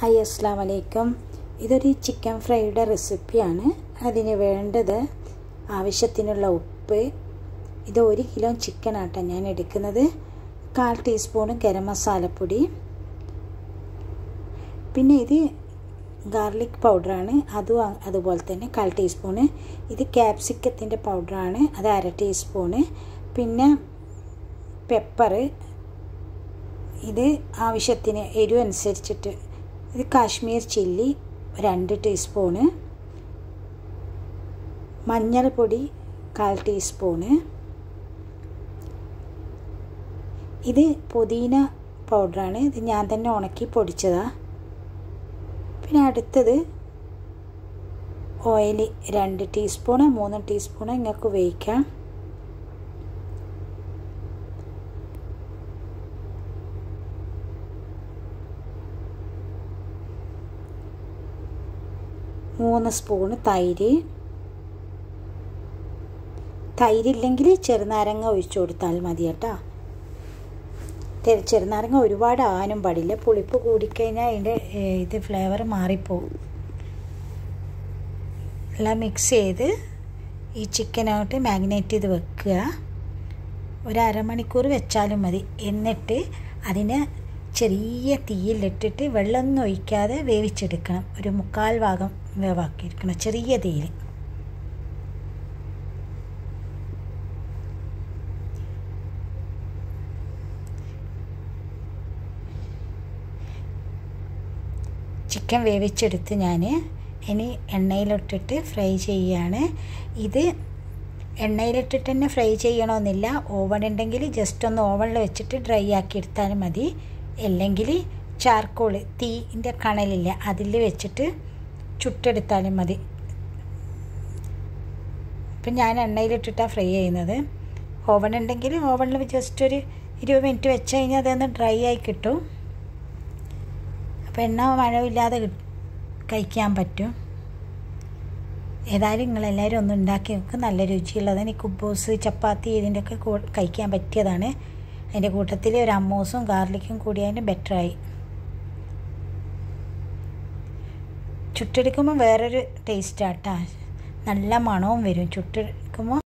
hi അസ്സാം വലൈക്കും ഇതൊരു ചിക്കൻ ഫ്രൈയുടെ റെസിപ്പിയാണ് അതിന് വേണ്ടത് ആവശ്യത്തിനുള്ള ഉപ്പ് ഇത് ഒരു കിലോ ചിക്കൻ ആട്ടോ ഞാൻ എടുക്കുന്നത് കാൽ ടീസ്പൂണ് ഗരം മസാലപ്പൊടി പിന്നെ ഇത് ഗാർലിക് പൗഡറാണ് അതും അതുപോലെ തന്നെ കാൽ ടീസ്പൂണ് ഇത് ക്യാപ്സിക്കത്തിൻ്റെ പൗഡറാണ് അത് അര ടീസ്പൂണ് പിന്നെ പെപ്പർ ഇത് ആവശ്യത്തിന് എരിവ് അനുസരിച്ചിട്ട് ഇത് കാശ്മീർ ചില്ലി രണ്ട് ടീസ്പൂണ് മഞ്ഞൾപ്പൊടി കാൽ ടീസ്പൂണ് ഇത് പുതിന പൗഡറാണ് ഇത് ഞാൻ തന്നെ ഉണക്കി പൊടിച്ചതാണ് പിന്നെ അടുത്തത് ഓയിൽ രണ്ട് ടീസ്പൂണ് മൂന്ന് ടീസ്പൂണ് നിങ്ങൾക്ക് ഉപയോഗിക്കാം മൂന്ന് സ്പൂണ് തൈര് തൈരില്ലെങ്കിൽ ചെറുനാരങ്ങ ഒഴിച്ചു കൊടുത്താൽ മതി കേട്ടോ ചെറുനാരങ്ങ ഒരുപാട് ആനും പാടില്ല പുളിപ്പ് കൂടിക്കഴിഞ്ഞാൽ അതിൻ്റെ ഇത് ഫ്ലേവർ മാറിപ്പോവും എല്ലാം മിക്സ് ചെയ്ത് ഈ ചിക്കനായിട്ട് മാഗ്നേറ്റ് ചെയ്ത് വെക്കുക ഒരു അരമണിക്കൂർ വെച്ചാലും മതി എന്നിട്ട് അതിനെ ചെറിയ തീയിലിട്ടിട്ട് വെള്ളമൊന്നും ഒഴിക്കാതെ വേവിച്ചെടുക്കണം ഒരു മുക്കാൽ ഭാഗം വേവാക്കിയെടുക്കണം ചെറിയ തീയിൽ ചിക്കൻ വേവിച്ചെടുത്ത് ഞാൻ ഇനി എണ്ണയിലിട്ടിട്ട് ഫ്രൈ ചെയ്യുകയാണ് ഇത് എണ്ണയിലിട്ടിട്ട് തന്നെ ഫ്രൈ ചെയ്യണമെന്നില്ല ഓവൺ ഉണ്ടെങ്കിൽ ജസ്റ്റ് ഒന്ന് ഓവണിൽ വെച്ചിട്ട് ഡ്രൈ ആക്കി എടുത്താലും മതി അല്ലെങ്കിൽ ചാർക്കോൾ തീൻ്റെ കണലില്ല അതിൽ വെച്ചിട്ട് ചുട്ടെടുത്താലും മതി ഇപ്പം ഞാൻ എണ്ണയിലിട്ടിട്ടാണ് ഫ്രൈ ചെയ്യുന്നത് ഓവൺ ഉണ്ടെങ്കിൽ ഓവണിൽ ജസ്റ്റ് ഒരു ഇരുപത് മിനിറ്റ് വെച്ച് കഴിഞ്ഞാൽ അതൊന്ന് ഡ്രൈ ആയി കിട്ടും അപ്പോൾ എണ്ണ മഴവില്ലാതെ കഴിക്കാൻ പറ്റും ഏതായാലും നിങ്ങളെല്ലാവരും ഒന്ന് ഉണ്ടാക്കി നോക്കുക നല്ല രുചിയുള്ളതാണ് ഈ കുബൂസ് ചപ്പാത്തി ഇതിൻ്റെയൊക്കെ കഴിക്കാൻ പറ്റിയതാണ് അതിൻ്റെ കൂട്ടത്തിൽ ഒരു അമ്മൂസും ഗാർലിക്കും കൂടി അതിന് ബെറ്ററായി ചുട്ടെടുക്കുമ്പോൾ വേറൊരു ടേസ്റ്റാട്ടാ നല്ല മണവും വരും ചുട്ടെടുക്കുമ്പോൾ